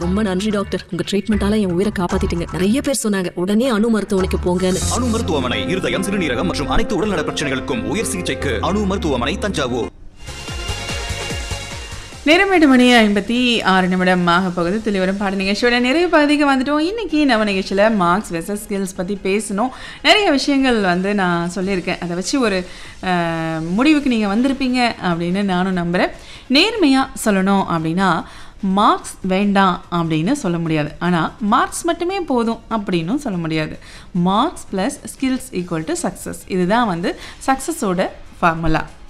ரொம்ப நன்றி டாக்டர் உங்க ட்ரீட்மெண்டால என் உயிரை காப்பாத்திட்டீங்க நிறைய பேர் சொன்னாங்க உடனே அணு மருத்துவமனைக்கு போங்கன்னு அணு மருத்துவமனை இருதயம் சிறுநீரகம் மற்றும் அனைத்து உடல்நல பிரச்சனைகளுக்கும் உயர் சிகிச்சைக்கு அணு மருத்துவமனை தஞ்சாவூர் நேரம் எட்டு மணி ஐம்பத்தி ஆறு நிமிடம் ஆக போகுது தெளிவரும் பாட நிகழ்ச்சியோட நிறைய பகுதிக்கு வந்துட்டோம் இன்னைக்கு நம்ம நிகழ்ச்சியில் மார்க்ஸ் வெசஸ் ஸ்கில்ஸ் பற்றி பேசணும் நிறைய விஷயங்கள் வந்து நான் சொல்லியிருக்கேன் அதை வச்சு ஒரு அஹ், முடிவுக்கு நீங்கள் வந்திருப்பீங்க அப்படின்னு நானும் நம்புகிறேன் நேர்மையாக சொல்லணும் அப்படின்னா மார்க்ஸ் வேண்டாம் அப்படின்னு சொல்ல முடியாது ஆனால் மார்க்ஸ் மட்டுமே போதும் அப்படின்னும் சொல்ல முடியாது marks plus skills equal to success இதுதான் வந்து சக்ஸஸோட ஃபார்முலா